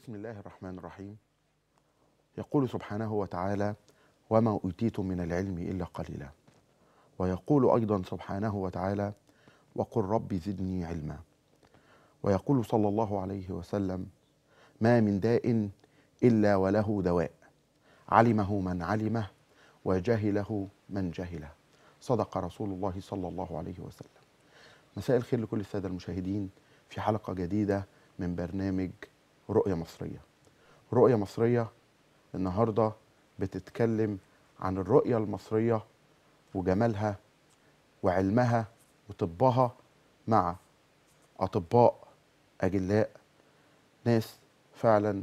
بسم الله الرحمن الرحيم يقول سبحانه وتعالى وما أوتيتم من العلم إلا قليلا ويقول أيضا سبحانه وتعالى وقل رب زدني علما ويقول صلى الله عليه وسلم ما من داء إلا وله دواء علمه من علمه وجهله من جهله صدق رسول الله صلى الله عليه وسلم مساء الخير لكل السادة المشاهدين في حلقة جديدة من برنامج رؤية مصرية رؤية مصرية النهاردة بتتكلم عن الرؤية المصرية وجمالها وعلمها وطبها مع أطباء أجلاء ناس فعلا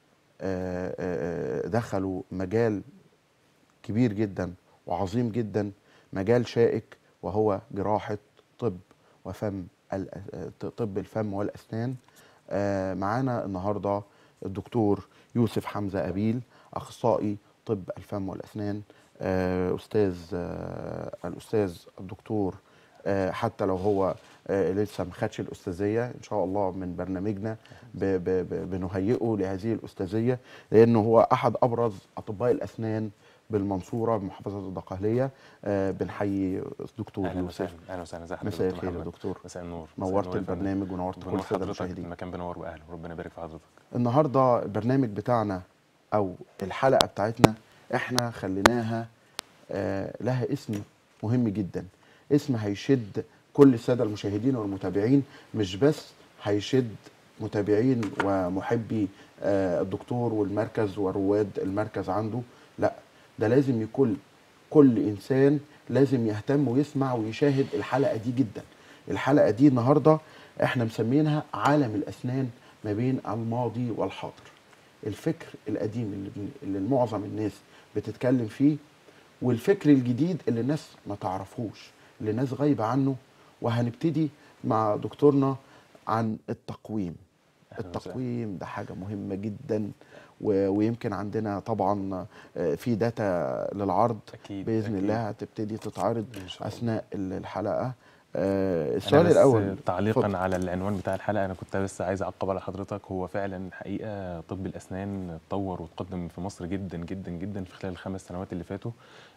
آه، آه، دخلوا مجال كبير جدا وعظيم جدا مجال شائك وهو جراحة طب وفم الأ- طب الفم والأسنان آه، معانا النهارده الدكتور يوسف حمزة أبيل أخصائي طب الفم والأسنان آه، أستاذ آه، الأستاذ الدكتور آه، حتى لو هو آه، لسه ما خدش الأستاذية إن شاء الله من برنامجنا ب- ب- ب- بنهيئه لهذه الأستاذية لأنه هو أحد أبرز أطباء الأسنان بالمنصورة بمحافظة الدقهلية آه، بنحيي الدكتور اهلا يوسف وسهلا اهلا وسهلا ازي حضرتك مساء دكتور الخير يا محمد؟ دكتور مساء النور مساء نورت النور يا فندم. البرنامج ونورت كل بنور الساده حضرتك المشاهدين المكان بنور واهله ربنا يبارك في حضرتك النهارده البرنامج بتاعنا او الحلقه بتاعتنا احنا خليناها آه لها اسم مهم جدا اسم هيشد كل الساده المشاهدين والمتابعين مش بس هيشد متابعين ومحبي آه الدكتور والمركز ورواد المركز عنده لا ده لازم يكون كل انسان لازم يهتم ويسمع ويشاهد الحلقه دي جدا الحلقه دي النهارده احنا مسمينها عالم الاسنان ما بين الماضي والحاضر الفكر القديم اللي, بن- اللي معظم الناس بتتكلم فيه والفكر الجديد اللي الناس ما تعرفوش اللي الناس غايبه عنه وهنبتدي مع دكتورنا عن التقويم أهلاً وسهلاً. التقويم ده حاجه مهمه جدا و- ويمكن عندنا طبعا آه، في داتا للعرض اكيد باذن أكيد. الله هتبتدي تتعرض ان شاء الله اثناء ال- الحلقه آه، أنا السؤال بس الاول تعليقا اتفضل. على العنوان بتاع الحلقه انا كنت بس عايز اعقب على حضرتك هو فعلا حقيقه طب الاسنان اتطور وتقدم في مصر جدا جدا جدا في خلال الخمس سنوات اللي فاتوا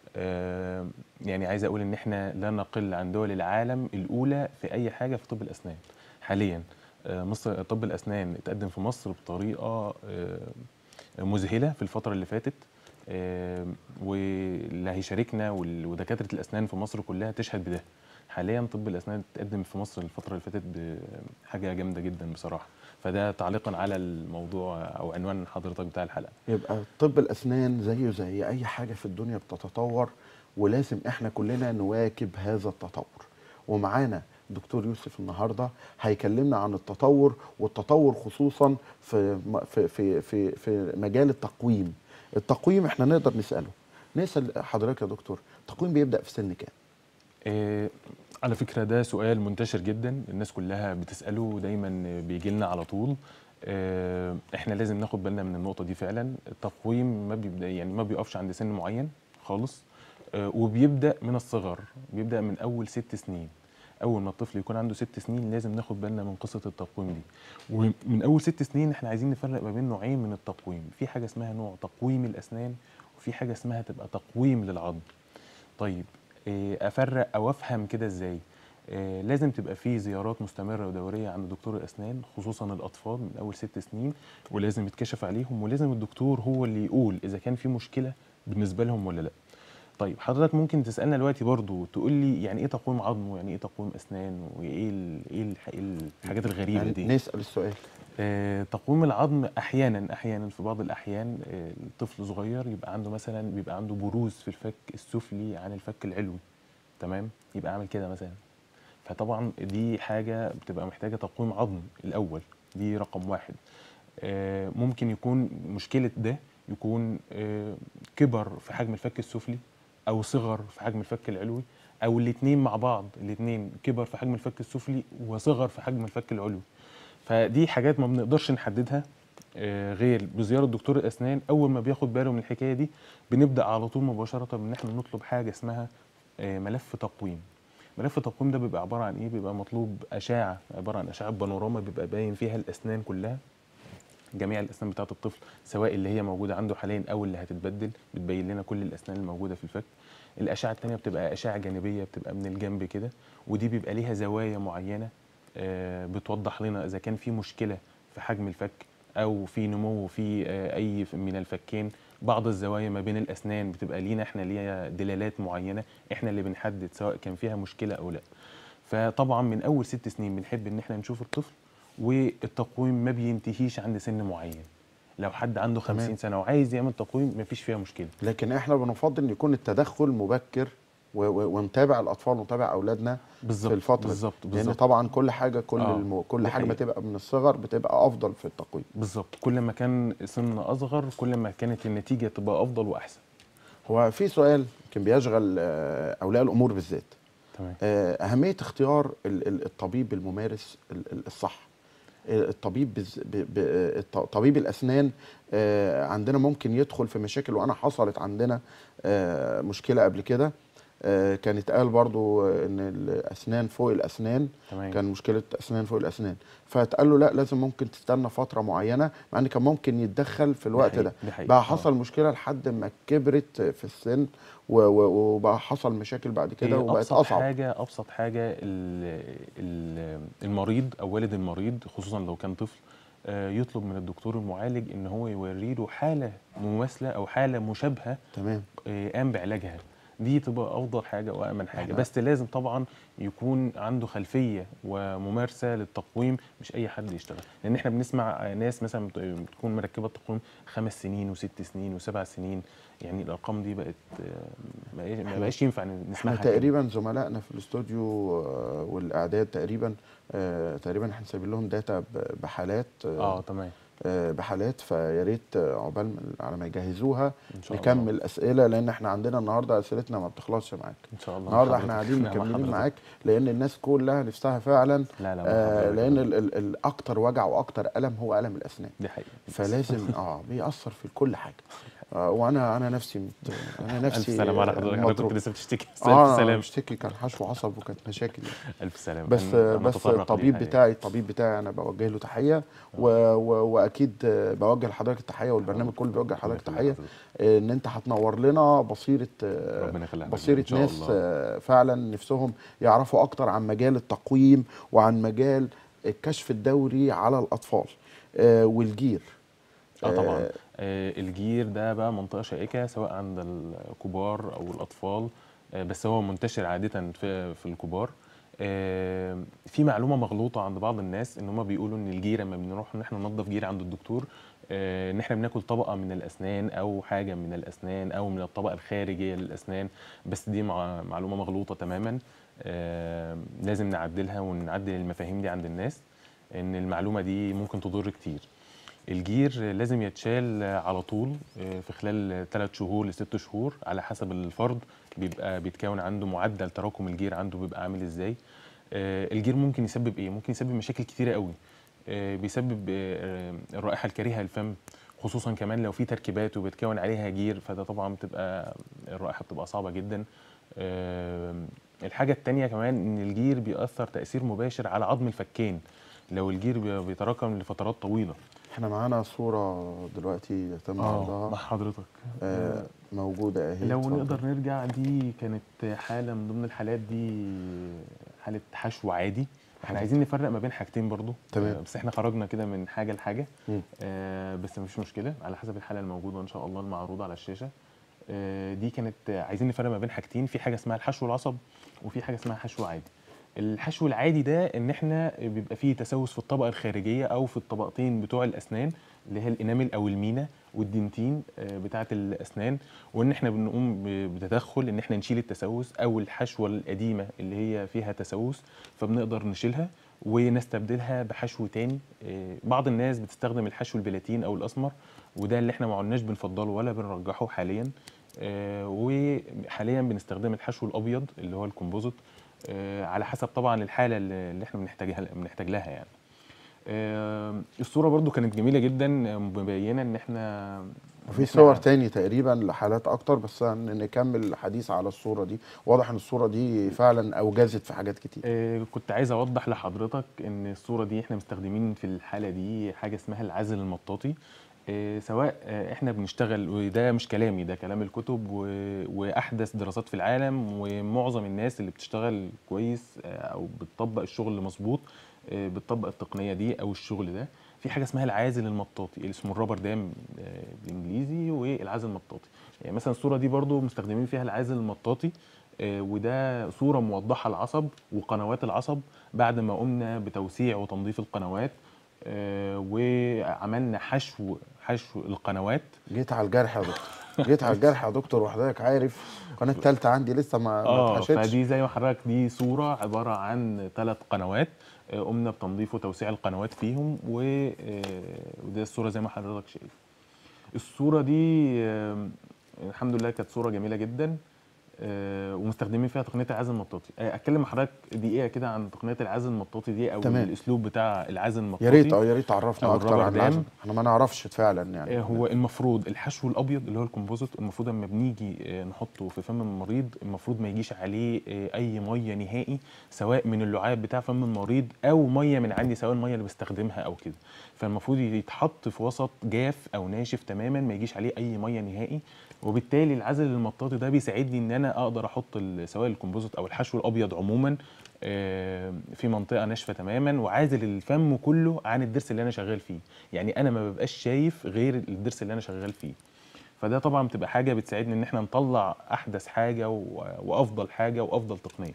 آه، يعني عايز اقول ان احنا لا نقل عن دول العالم الاولى في اي حاجه في طب الاسنان حاليا آه، مصر طب الاسنان اتقدم في مصر بطريقه آه، مذهله في الفتره اللي فاتت آه، واللي هيشاركنا وال- ودكاتره الاسنان في مصر كلها تشهد بده حاليا طب الاسنان اتقدم في مصر الفتره اللي فاتت بحاجه جامده جدا بصراحه فده تعليقا على الموضوع او عنوان حضرتك بتاع الحلقه يبقى طب الاسنان زيه زي اي حاجه في الدنيا بتتطور ولازم احنا كلنا نواكب هذا التطور ومعانا دكتور يوسف النهارده هيكلمنا عن التطور والتطور خصوصا في م- في في في, في مجال التقويم التقويم احنا نقدر نساله نسال حضرتك يا دكتور التقويم بيبدا في سن كام إيه على فكرة ده سؤال منتشر جدا الناس كلها بتسأله ودايما بيجي لنا على طول إيه احنا لازم ناخد بالنا من النقطة دي فعلا التقويم ما بيبدأ يعني ما بيقفش عند سن معين خالص إيه وبيبدأ من الصغر بيبدأ من أول ست سنين أول ما الطفل يكون عنده ست سنين لازم ناخد بالنا من قصة التقويم دي ومن أول ست سنين احنا عايزين نفرق ما بين نوعين من التقويم في حاجة اسمها نوع تقويم الأسنان وفي حاجة اسمها تبقى تقويم للعظم طيب إيه، افرق او افهم كده ازاي إيه، لازم تبقى في زيارات مستمره ودوريه عند دكتور الاسنان خصوصا الاطفال من اول ست سنين ولازم يتكشف عليهم ولازم الدكتور هو اللي يقول اذا كان في مشكله بالنسبه لهم ولا لا طيب حضرتك ممكن تسالنا دلوقتي برضو تقول لي يعني ايه تقويم عظم ويعني ايه تقويم اسنان وايه ال- ايه الح- إيه الحاجات الغريبه يعني دي نسال السؤال آه، تقويم العظم احيانا احيانا في بعض الاحيان آه، الطفل صغير يبقى عنده مثلا بيبقى عنده بروز في الفك السفلي عن الفك العلوي تمام يبقى عامل كده مثلا فطبعا دي حاجه بتبقى محتاجه تقويم عظم الاول دي رقم واحد آه، ممكن يكون مشكله ده يكون آه، كبر في حجم الفك السفلي او صغر في حجم الفك العلوي او الاثنين مع بعض الاثنين كبر في حجم الفك السفلي وصغر في حجم الفك العلوي فدي حاجات ما بنقدرش نحددها آه، غير بزياره دكتور الاسنان اول ما بياخد باله من الحكايه دي بنبدا على طول مباشره ان احنا نطلب حاجه اسمها آه، ملف تقويم ملف التقويم ده بيبقى عباره عن ايه بيبقى مطلوب اشعه عباره عن اشعه بانوراما بيبقى باين فيها الاسنان كلها جميع الاسنان بتاعه الطفل سواء اللي هي موجوده عنده حاليا او اللي هتتبدل بتبين لنا كل الاسنان الموجوده في الفك الاشعه الثانيه بتبقى اشعه جانبيه بتبقى من الجنب كده ودي بيبقى ليها زوايا معينه آه، بتوضح لنا اذا كان في مشكله في حجم الفك او في نمو في آه، اي من الفكين بعض الزوايا ما بين الاسنان بتبقى لينا احنا ليها دلالات معينه احنا اللي بنحدد سواء كان فيها مشكله او لا فطبعا من اول ست سنين بنحب ان احنا نشوف الطفل والتقويم ما بينتهيش عند سن معين لو حد عنده تمام. 50 سنه وعايز يعمل تقويم مفيش فيها مشكله لكن احنا بنفضل ان يكون التدخل مبكر و- و- ونتابع الاطفال ونتابع اولادنا بالظبط في الفتره دي. بالظبط لان بالظبط طبعا كل حاجه كل آه، الم... كل دي حاجه ما حقيقة. تبقى من الصغر بتبقى افضل في التقويم بالظبط كل ما كان سن اصغر كل ما كانت النتيجه تبقى افضل واحسن هو في سؤال كان بيشغل آه، اولياء الامور بالذات تمام آه، اهميه اختيار ال- ال- الطبيب الممارس ال- ال- الصح آه، الطبيب بز... ب... ب... الط- طبيب الاسنان آه، عندنا ممكن يدخل في مشاكل وانا حصلت عندنا آه، مشكله قبل كده آه، كانت قال برضو ان الاسنان فوق الاسنان تمام كان مشكله اسنان فوق الاسنان فاتقال له لا لازم ممكن تستنى فتره معينه مع ان كان ممكن يتدخل في الوقت حقيقي، ده دي حقيقي. بقى آه. حصل مشكله لحد ما كبرت في السن و- و- وبقى حصل مشاكل بعد كده هي وبقت ابسط اصعب حاجه ابسط حاجه ال- ال- المريض او والد المريض خصوصا لو كان طفل آه، يطلب من الدكتور المعالج ان هو يوري له حاله مماثله او حاله مشابهه تمام آه، قام بعلاجها دي تبقى افضل حاجه وامن حاجه إحنا- بس لازم طبعا يكون عنده خلفيه وممارسه للتقويم مش اي حد يشتغل لان احنا بنسمع ناس مثلا بت- بتكون مركبه التقويم خمس سنين وست سنين وسبع سنين يعني الارقام دي بقت آه، ما بقاش- ما بقاش ينفع احنا نسمعها كده. تقريبا زملائنا في الاستوديو آه، والاعداد تقريبا آه، تقريبا احنا سايبين لهم داتا ب- بحالات اه آه، تمام آه، بحالات فيا ريت آه، عقبال ما- على ما يجهزوها ان شاء الله نكمل اسئله لان احنا عندنا النهارده اسئلتنا ما بتخلصش معاك ان شاء الله النهارده مع احنا حضرتك. قاعدين مع مكملين حضرتك. معاك لان الناس كلها نفسها فعلا لا لا مع آه حضرتك. لان ال- ال- الاكتر وجع واكتر الم هو الم الاسنان دي حقيقه فلازم اه بيأثر في كل حاجه آه وانا انا نفسي مت... انا نفسي الف سلامه على حضرتك انا كنت مضروب. لسه بتشتكي بس اه الف انا سلامه بشتكي كان حشو عصب وكانت مشاكل يعني. الف سلامه بس كان- كان بس متفرق الطبيب ليه بتاعي الطبيب بتاعي انا بوجه له تحيه و... و... واكيد آه، بوجه لحضرتك التحيه والبرنامج كله بيوجه لحضرتك تحيه آه، ان انت هتنور لنا بصيره آه، ربنا يخليك بصيره إن شاء ناس الله. آه، فعلا نفسهم يعرفوا اكتر عن مجال التقويم وعن مجال الكشف الدوري على الاطفال آه، والجير اه طبعا آه، آه الجير ده بقى منطقه شائكه سواء عند الكبار او الاطفال آه بس هو منتشر عاده في في الكبار آه في معلومه مغلوطه عند بعض الناس ان هم بيقولوا ان الجير لما بنروح ان احنا ننظف جير عند الدكتور آه ان احنا بناكل طبقه من الاسنان او حاجه من الاسنان او من الطبقه الخارجيه للاسنان بس دي مع معلومه مغلوطه تماما آه لازم نعدلها ونعدل المفاهيم دي عند الناس ان المعلومه دي ممكن تضر كتير الجير لازم يتشال على طول آه، في خلال 3 شهور لست شهور على حسب الفرد بيبقى بيتكون عنده معدل تراكم الجير عنده بيبقى عامل ازاي آه، الجير ممكن يسبب ايه ممكن يسبب مشاكل كتيره قوي آه، بيسبب آه، الرائحه الكريهه للفم خصوصا كمان لو في تركيبات وبيتكون عليها جير فده طبعا بتبقى الرائحه بتبقى صعبه جدا آه، الحاجه التانية كمان ان الجير بيأثر تأثير مباشر على عظم الفكين لو الجير بي- بيتراكم لفترات طويله احنا معانا صوره دلوقتي يتم مع عرضها حضرتك آه، موجوده اهي لو اتفضل. نقدر نرجع دي كانت حاله من ضمن الحالات دي حاله حشو عادي احنا عايزين نفرق ما بين حاجتين برضو تمام. آه، بس احنا خرجنا كده من حاجه لحاجه مم. آه بس مفيش مشكله على حسب الحاله الموجوده ان شاء الله المعروضه على الشاشه آه دي كانت آه، عايزين نفرق ما بين حاجتين في حاجه اسمها الحشو العصب وفي حاجه اسمها حشو عادي الحشو العادي ده ان احنا بيبقى فيه تسوس في الطبقه الخارجيه او في الطبقتين بتوع الاسنان اللي هي الانامل او المينا والدنتين آه، بتاعه الاسنان وان احنا بنقوم ب- بتدخل ان احنا نشيل التسوس او الحشوه القديمه اللي هي فيها تسوس فبنقدر نشيلها ونستبدلها بحشو تاني آه، بعض الناس بتستخدم الحشو البلاتين او الاسمر وده اللي احنا ما عدناش بنفضله ولا بنرجحه حاليا آه، وحاليا بنستخدم الحشو الابيض اللي هو الكومبوزيت آه، على حسب طبعا الحاله اللي اللي احنا بنحتاجها بنحتاج لها يعني آه، الصوره برضو كانت جميله جدا آه، مبينه ان احنا وفي صور تاني تقريبا لحالات اكتر بس هن- نكمل الحديث على الصوره دي واضح ان الصوره دي فعلا اوجزت في حاجات كتير آه، كنت عايز اوضح لحضرتك ان الصوره دي احنا مستخدمين في الحاله دي حاجه اسمها العزل المطاطي آه، سواء آه، احنا بنشتغل وده مش كلامي ده كلام الكتب و- واحدث دراسات في العالم ومعظم الناس اللي بتشتغل كويس آه، او بتطبق الشغل مظبوط آه، بتطبق التقنيه دي او الشغل ده في حاجه اسمها العازل المطاطي اللي اسمه الرابر دام آه، بالانجليزي والعازل المطاطي يعني مثلا الصوره دي برضو مستخدمين فيها العازل المطاطي آه، وده صوره موضحه العصب وقنوات العصب بعد ما قمنا بتوسيع وتنظيف القنوات آه، وعملنا حشو حشو القنوات جيت على الجرح يا دكتور جيت على الجرح يا دكتور وحضرتك عارف القناه الثالثه عندي لسه ما ما اه اتحشتش فدي زي ما حضرتك دي صوره عباره عن ثلاث قنوات آه، قمنا بتنظيف وتوسيع القنوات فيهم و- آه، وده الصوره زي ما حضرتك شايف الصوره دي آم، الحمد لله كانت صوره جميله جدا آه، ومستخدمين فيها تقنيه العزل المطاطي آه، اتكلم مع حضرتك دقيقه كده عن تقنيه العزل المطاطي دي او تمام. الاسلوب بتاع العزل المطاطي يا ريت اه يا ريت تعرفنا أو اكتر الرابر عن دام. العزم احنا ما نعرفش فعلا يعني آه، هو المفروض الحشو الابيض اللي هو الكومبوزيت المفروض لما بنيجي آه، نحطه في فم المريض المفروض ما يجيش عليه آه، اي ميه نهائي سواء من اللعاب بتاع فم المريض او ميه من عندي سواء الميه اللي بستخدمها او كده فالمفروض يتحط في وسط جاف او ناشف تماما ما يجيش عليه اي ميه نهائي وبالتالي العزل المطاطي ده بيساعدني ان انا اقدر احط ال- سواء الكومبوزيت او الحشو الابيض عموما آه، في منطقه ناشفه تماما وعازل الفم كله عن الضرس اللي انا شغال فيه يعني انا ما ببقاش شايف غير الضرس اللي انا شغال فيه فده طبعا بتبقى حاجه بتساعدني ان احنا نطلع احدث حاجه و- وافضل حاجه وافضل تقنيه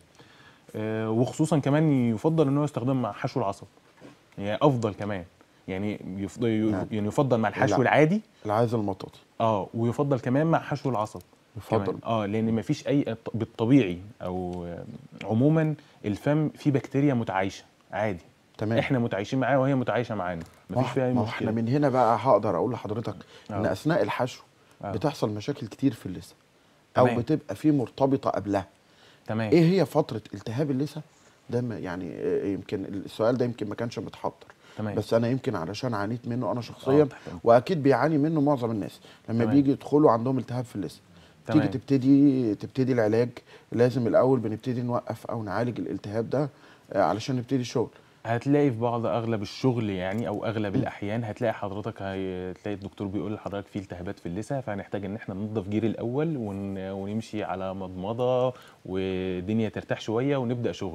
آه، وخصوصا كمان يفضل ان هو يستخدم مع حشو العصب يعني افضل كمان يعني يفضل نعم. يعني يفضل مع الحشو لا. العادي العازل المطاطي اه ويفضل كمان مع حشو العصب يفضل كمان. اه لان مفيش اي بالطبيعي او آه، عموما الفم فيه بكتيريا متعايشه عادي تمام احنا متعايشين معاها وهي متعايشه معانا مفيش فيها اي ما هو احنا مشكله من هنا بقى هقدر اقول لحضرتك ان آه. اثناء الحشو آه. بتحصل مشاكل كتير في اللثه او تمام. بتبقى في مرتبطه قبلها تمام ايه هي فتره التهاب اللثه ده ما- يعني آه، يمكن السؤال ده يمكن ما كانش متحضر تمام بس انا يمكن علشان عانيت منه انا شخصيا آه، تحت أمرك. واكيد بيعاني منه معظم الناس لما تمام. بيجي يدخلوا عندهم التهاب في اللثه تيجي تمام. تبتدي تبتدي العلاج لازم الاول بنبتدي نوقف او نعالج الالتهاب ده آه، علشان نبتدي الشغل هتلاقي في بعض اغلب الشغل يعني او اغلب الاحيان هتلاقي حضرتك هتلاقي الدكتور بيقول لحضرتك في التهابات في اللثه فهنحتاج ان احنا ننضف جير الاول ون... ونمشي على مضمضه والدنيا ترتاح شويه ونبدا شغل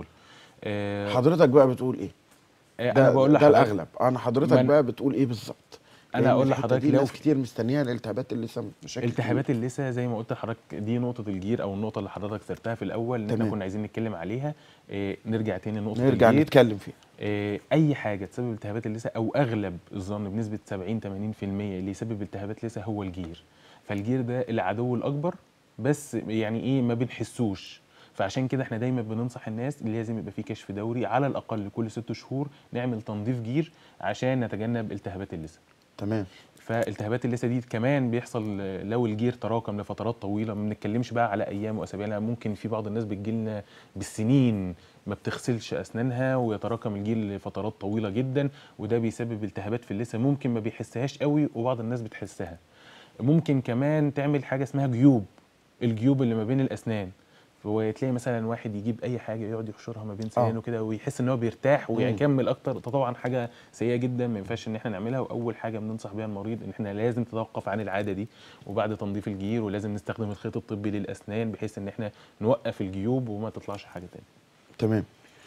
آه، حضرتك بقى بتقول ايه آه، ده انا بقول ده لحضرتك الاغلب انا حضرتك ما أنا- بقى بتقول ايه بالظبط أنا لأن أقول الحتة لحضرتك دي لو ناس في- كتير مستنيها الالتهابات اللثه مشاكل التهابات اللثه زي ما قلت لحضرتك دي نقطه الجير او النقطه اللي حضرتك سرتها في الاول ان احنا تمام. كنا عايزين نتكلم عليها آه، نرجع تاني لنقطه نرجع الجير نتكلم فيها آه، اي حاجه تسبب التهابات اللثه او اغلب الظن بنسبه 70 80% اللي يسبب التهابات اللثه هو الجير فالجير ده العدو الاكبر بس يعني ايه ما بنحسوش فعشان كده احنا دايما بننصح الناس اللي لازم يبقى في كشف دوري على الاقل كل ست شهور نعمل تنظيف جير عشان نتجنب التهابات اللثه تمام فالتهابات اللثه دي كمان بيحصل لو الجير تراكم لفترات طويله ما بنتكلمش بقى على ايام واسابيع لا ممكن في بعض الناس بتجيلنا بالسنين ما بتغسلش اسنانها ويتراكم الجير لفترات طويله جدا وده بيسبب التهابات في اللثه ممكن ما بيحسهاش قوي وبعض الناس بتحسها ممكن كمان تعمل حاجه اسمها جيوب الجيوب اللي ما بين الاسنان وتلاقي مثلا واحد يجيب اي حاجه يقعد يحشرها ما بين سنانه كده ويحس ان هو بيرتاح ويكمل اكتر ده طبعا حاجه سيئه جدا ما ينفعش ان احنا نعملها واول حاجه بننصح بيها المريض ان احنا لازم نتوقف عن العاده دي وبعد تنظيف الجير ولازم نستخدم الخيط الطبي للاسنان بحيث ان احنا نوقف الجيوب وما تطلعش حاجه تاني تمام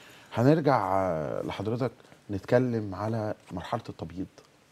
هنرجع آه، لحضرتك نتكلم على مرحله التبييض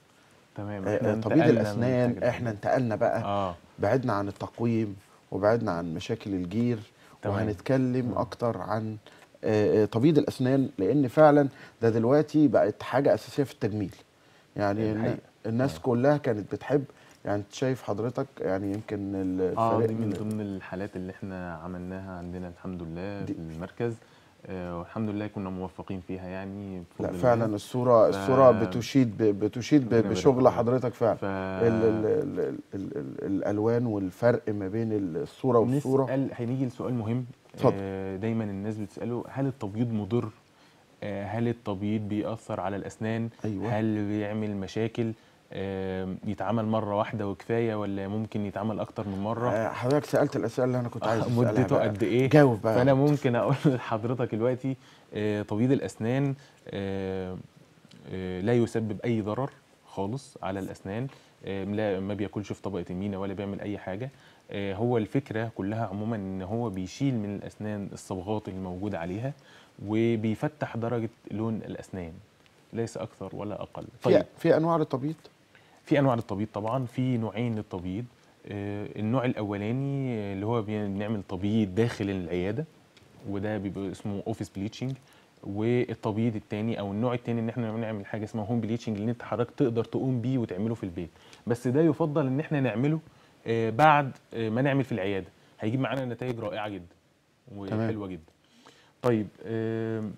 تمام آه، احنا آه، تبييض انتقلنا من الاسنان حاجة احنا تانية. انتقلنا بقى اه بعدنا عن التقويم وبعدنا عن مشاكل الجير تمام. وهنتكلم مم. اكتر عن آه، آه، تبييض الاسنان لان فعلا ده دلوقتي بقت حاجه اساسيه في التجميل يعني دي الن- حقيقة. الناس آه. كلها كانت بتحب يعني انت شايف حضرتك يعني يمكن ال- اه الفريق دي من ال- ضمن الحالات اللي احنا عملناها عندنا الحمد لله دي- في المركز آه والحمد لله كنا موفقين فيها يعني بفضل لا الله. فعلا الصوره ف- الصوره بتشيد ب- بتشيد ب- ربنا يبارك بشغل فيك. حضرتك فعلا ف ال ال ال ال ال الالوان والفرق ما بين الصوره والصوره نسأل هنيجي لسؤال مهم اتفضل. آه دايما الناس بتسأله هل التبييض مضر؟ آه هل التبييض بيأثر على الأسنان؟ ايوه هل بيعمل مشاكل؟ آم، يتعمل مره واحده وكفايه ولا ممكن يتعمل اكتر من مره آه، حضرتك سالت الاسئله اللي انا كنت عايز اسالها مدته بقى. قد ايه جاوب بقى فانا ممكن اقول لحضرتك دلوقتي آه، تبييض الاسنان آه، آه، لا يسبب اي ضرر خالص على الاسنان آه، لا ما بياكلش في طبقه المينا ولا بيعمل اي حاجه آه، هو الفكره كلها عموما ان هو بيشيل من الاسنان الصبغات اللي موجوده عليها وبيفتح درجه لون الاسنان ليس اكثر ولا اقل في في انواع للتبييض في انواع للتبييض طبعا في نوعين للتبييض آه، النوع الاولاني آه، اللي هو بنعمل تبييض داخل العياده وده بيبقى اسمه اوفيس بليتشنج والتبييض الثاني او النوع الثاني ان احنا بنعمل حاجه اسمها هوم بليتشنج اللي انت حضرتك تقدر تقوم بيه وتعمله في البيت بس ده يفضل ان احنا نعمله آه، بعد آه، ما نعمل في العياده هيجيب معانا نتائج رائعه جدا وحلوه جدا طيب آم،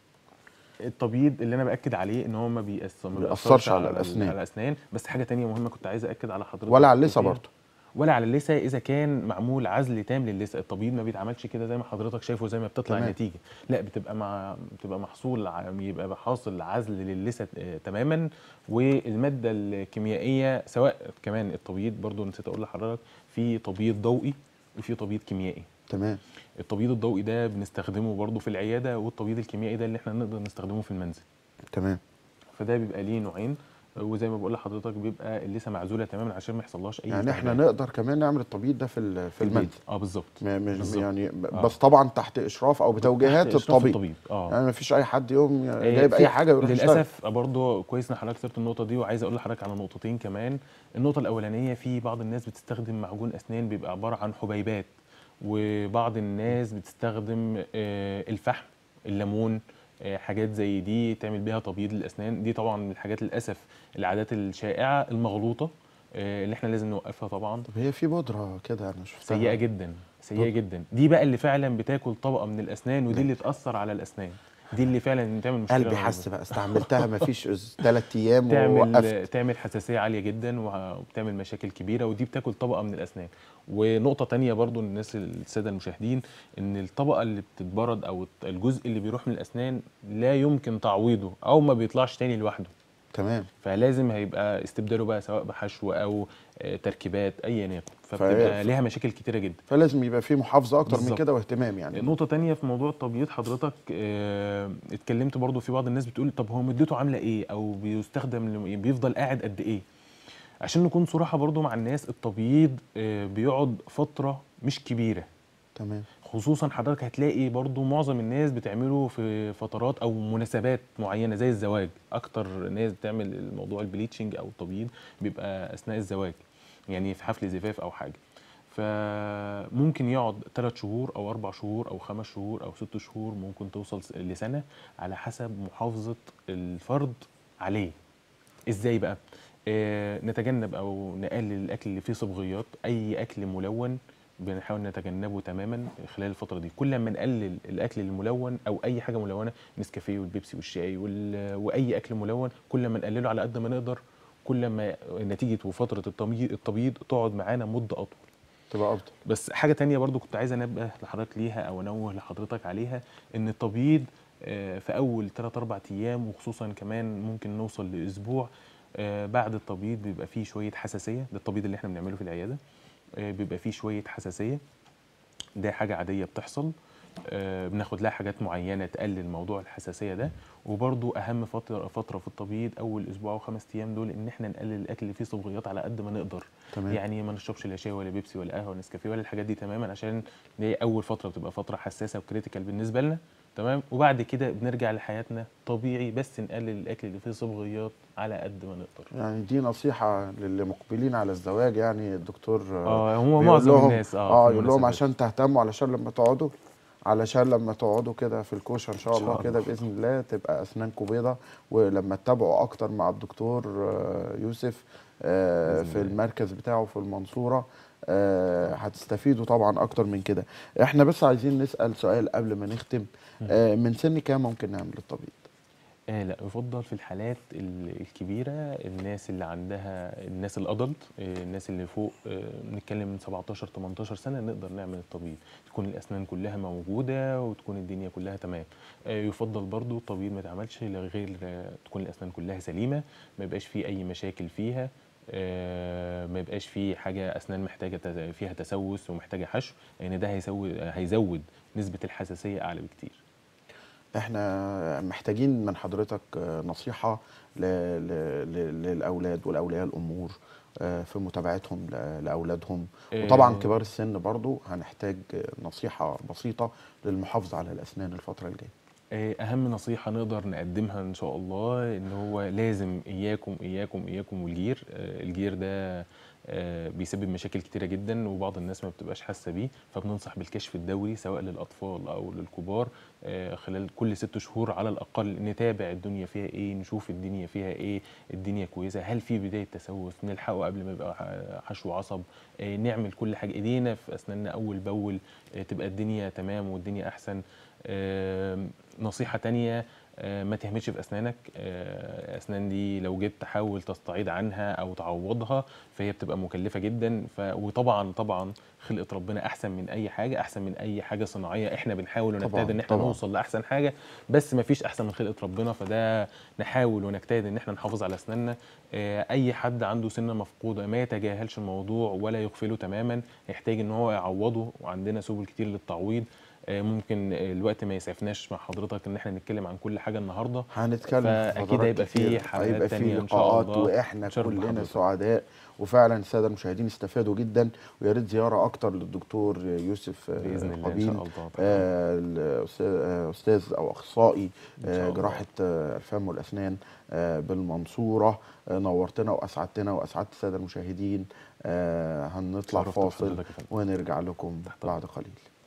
التبييض اللي انا باكد عليه ان هو ما بيأثر ما بيأثرش بيأثرش على ال- الأسنان. على الاسنان بس حاجه تانية مهمه كنت عايز اكد على حضرتك ولا على اللثه فيها. برضه ولا على اللثه اذا كان معمول عزل تام للثه التبييض ما بيتعملش كده زي ما حضرتك شايفه زي ما بتطلع تمام. النتيجه لا بتبقى مع بتبقى محصول ع- يبقى حاصل عزل للثه آه، تماما والماده الكيميائيه سواء كمان التبييض برضو نسيت اقول لحضرتك في تبييض ضوئي وفي تبييض كيميائي تمام التبييض الضوئي ده بنستخدمه برضو في العياده والتبييض الكيميائي ده اللي احنا نقدر نستخدمه في المنزل تمام فده بيبقى ليه نوعين وزي ما بقول لحضرتك بيبقى اللثه معزوله تماما عشان ما يحصلهاش اي يعني احنا التهابات. نقدر كمان نعمل التبييض ده في ال- في البيت. المنزل اه بالظبط ما- مش بالظبط. يعني ب- آه. بس طبعا تحت اشراف او بتوجيهات تحت إشراف الطبيب اه يعني ما فيش اي حد يوم آه، جايب في- اي حاجه ويروح يشتغل. للاسف برضه كويس ان حضرتك سبت النقطه دي وعايز اقول لحضرتك على نقطتين كمان النقطه الاولانيه في بعض الناس بتستخدم معجون اسنان بيبقى عباره عن حبيبات وبعض الناس بتستخدم آه، الفحم الليمون آه، حاجات زي دي تعمل بيها تبييض للاسنان دي طبعا من الحاجات للاسف العادات الشائعه المغلوطه آه، اللي احنا لازم نوقفها طبعا طب هي في بودره كده انا شفتها سيئه جدا سيئه طب. جدا دي بقى اللي فعلا بتاكل طبقه من الاسنان ودي لا. اللي تاثر على الاسنان دي اللي فعلا تعمل مشكله قلبي رهيبة. حس بقى استعملتها ما فيش ثلاث ايام تعمل ووقفت تعمل حساسيه عاليه جدا وبتعمل مشاكل كبيره ودي بتاكل طبقه من الاسنان ونقطه تانية برضو للناس الساده المشاهدين ان الطبقه اللي بتتبرد او الجزء اللي بيروح من الاسنان لا يمكن تعويضه او ما بيطلعش تاني لوحده تمام فلازم هيبقى استبداله بقى سواء بحشو او آه، تركيبات ايا يكن فهي- فبتبقى ليها مشاكل كتيره جدا فلازم يبقى في محافظه اكتر من بالظبط. كده واهتمام يعني نقطة تانية في موضوع التبييض حضرتك آه، اتكلمت برضو في بعض الناس بتقول طب هو مدته عاملة ايه او بيستخدم لم- بيفضل قاعد قد ايه عشان نكون صراحة برضو مع الناس التبييض آه، بيقعد فترة مش كبيرة تمام خصوصا حضرتك هتلاقي برضو معظم الناس بتعمله في فترات او مناسبات معينة زي الزواج اكتر ناس بتعمل الموضوع البليتشنج او التبييض بيبقى اثناء الزواج يعني في حفل زفاف او حاجة فممكن يقعد ثلاث شهور او اربع شهور او خمس شهور او ست شهور ممكن توصل س- لسنه على حسب محافظه الفرد عليه ازاي بقى آه نتجنب او نقلل الاكل اللي فيه صبغيات اي اكل ملون بنحاول نتجنبه تماما خلال الفتره دي كل ما نقلل الاكل الملون او اي حاجه ملونه نسكافيه والبيبسي والشاي وال- واي اكل ملون كل ما نقلله على قد ما نقدر كل ما نتيجه وفتره التمييض التبييض تقعد معانا مده اطول تبقى افضل بس حاجه تانية برضو كنت عايز انبه لحضرتك ليها او انوه لحضرتك عليها ان التبييض آه، في اول 3 4 ايام وخصوصا كمان ممكن نوصل لاسبوع آه، بعد التبييض بيبقى فيه شويه حساسيه ده التبييض اللي احنا بنعمله في العياده آه، بيبقى فيه شويه حساسيه ده حاجه عاديه بتحصل آه، بناخد لها حاجات معينه تقلل موضوع الحساسيه ده وبرضو اهم فتره فتره في التبييض اول اسبوع او خمس ايام دول ان احنا نقلل الاكل اللي فيه صبغيات على قد ما نقدر تمام يعني ما نشربش لا شاي ولا بيبسي ولا قهوه ولا نسكافيه ولا الحاجات دي تماما عشان دي اول فتره بتبقى فتره حساسه وكريتيكال بالنسبه لنا تمام وبعد كده بنرجع لحياتنا طبيعي بس نقلل الاكل اللي فيه صبغيات على قد ما نقدر يعني دي نصيحه للي مقبلين على الزواج يعني الدكتور اه هو بيقول معظم لهم- الناس اه اه في يقول لهم المناسبات. عشان تهتموا علشان لما تقعدوا علشان لما تقعدوا كده في الكوشه ان شاء إن شاء الله كده الله. باذن الله تبقى اسنانكم بيضه ولما تتابعوا اكتر مع الدكتور آه، يوسف آه، بإذن في الله. المركز بتاعه في المنصوره آه، هتستفيدوا طبعا اكتر من كده احنا بس عايزين نسال سؤال قبل ما نختم آه، من سن كام ممكن نعمل التبييض آه لا يفضل في الحالات ال- الكبيرة الناس اللي عندها الناس الأدلت آه الناس اللي فوق آه نتكلم من 17 18 سنة نقدر نعمل التبييض تكون الأسنان كلها موجودة وتكون الدنيا كلها تمام آه يفضل برضو التبييض ما يتعملش غير آه تكون الأسنان كلها سليمة ما يبقاش فيه أي مشاكل فيها آه، ما يبقاش فيه حاجة أسنان محتاجة تز- فيها تسوس ومحتاجة حشو لأن ده هيزود هيزود نسبة الحساسية أعلى بكتير احنا محتاجين من حضرتك آه، نصيحة ل- ل- ل- للأولاد والأولياء الأمور آه، في متابعتهم ل- لأولادهم وطبعا آه، كبار السن برضو هنحتاج آه، نصيحة بسيطة للمحافظة على الأسنان الفترة الجاية آه، اهم نصيحه نقدر نقدمها ان شاء الله ان هو لازم اياكم اياكم اياكم والجير آه، الجير ده آه، بيسبب مشاكل كتيره جدا وبعض الناس ما بتبقاش حاسه بيه فبننصح بالكشف الدوري سواء للاطفال او للكبار آه، خلال كل ست شهور على الاقل نتابع الدنيا فيها ايه نشوف الدنيا فيها ايه الدنيا كويسه هل في بدايه تسوس نلحقه قبل ما يبقى ح- حشو عصب آه، نعمل كل حاجه ايدينا في اسناننا اول باول آه، تبقى الدنيا تمام والدنيا احسن آم، نصيحة تانية آه، ما تهملش في أسنانك آه، أسنان دي لو جيت تحاول تستعيض عنها أو تعوضها فهي بتبقى مكلفة جدا ف... وطبعا طبعا خلقة ربنا أحسن من أي حاجة أحسن من أي حاجة صناعية إحنا بنحاول طبعاً، ونجتهد إن إحنا طبعاً. نوصل لأحسن حاجة بس ما فيش أحسن من خلقة ربنا فده نحاول ونجتهد إن إحنا نحافظ على أسناننا آه، أي حد عنده سنة مفقودة ما يتجاهلش الموضوع ولا يغفله تماما يحتاج إن هو يعوضه وعندنا سبل كتير للتعويض آه، ممكن آه، الوقت ما يسعفناش مع حضرتك ان احنا نتكلم عن كل حاجه النهارده هنتكلم في فأكيد فترات هيبقى في كتير. حلقات هيبقى في تانية إن شاء لقاءات الله. واحنا نتشرف كلنا بحضرتك. سعداء وفعلا الساده المشاهدين استفادوا جدا ويا ريت زياره اكتر للدكتور يوسف آه، باذن الله ان قبيل شاء الله تعالى. آه، الأستاذ- آه، استاذ او اخصائي إن شاء آه، الله. جراحه آه، الفم والاسنان آه، بالمنصوره آه، نورتنا واسعدتنا واسعدت الساده المشاهدين آه، هنطلع اتشرفت فاصل بحضرتك يا فندم. ونرجع لكم تحت بعد قليل